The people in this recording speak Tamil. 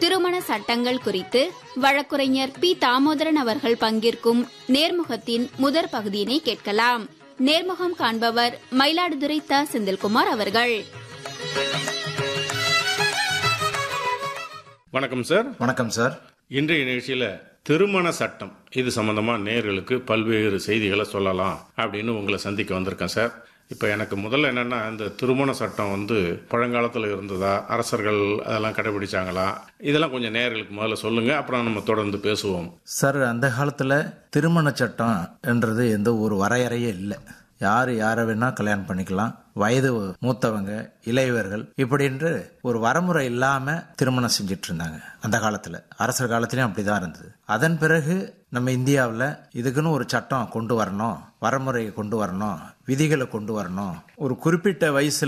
திருமண சட்டங்கள் குறித்து வழக்குரைஞர் பி தாமோதரன் அவர்கள் பங்கேற்கும் நேர்முகத்தின் முதற் பகுதியினை கேட்கலாம் நேர்முகம் காண்பவர் மயிலாடுதுறை த செந்தில்குமார் அவர்கள் வணக்கம் சார் வணக்கம் சார் இன்றைய நிகழ்ச்சியில திருமண சட்டம் இது சம்பந்தமா நேர்களுக்கு பல்வேறு செய்திகளை சொல்லலாம் அப்படின்னு உங்களை சந்திக்க வந்திருக்கேன் சார் இப்போ எனக்கு முதல்ல என்னன்னா இந்த திருமண சட்டம் வந்து பழங்காலத்தில் இருந்ததா அரசர்கள் அதெல்லாம் கடைபிடிச்சாங்களா இதெல்லாம் கொஞ்சம் நேர்களுக்கு முதல்ல சொல்லுங்க அப்புறம் நம்ம தொடர்ந்து பேசுவோம் சார் அந்த காலத்தில் திருமண சட்டம் என்றது எந்த ஒரு வரையறையே இல்லை யார் யாரை வேணா கல்யாணம் பண்ணிக்கலாம் வயது மூத்தவங்க இளையவர்கள் இப்படின்று ஒரு வரமுறை இல்லாம திருமணம் செஞ்சுட்டு இருந்தாங்க அந்த காலத்துல அரசர் காலத்திலயும் அப்படிதான் இருந்தது அதன் பிறகு நம்ம இந்தியாவில் இதுக்குன்னு ஒரு சட்டம் கொண்டு வரணும் வரமுறையை கொண்டு வரணும் விதிகளை கொண்டு வரணும் ஒரு குறிப்பிட்ட வயசுல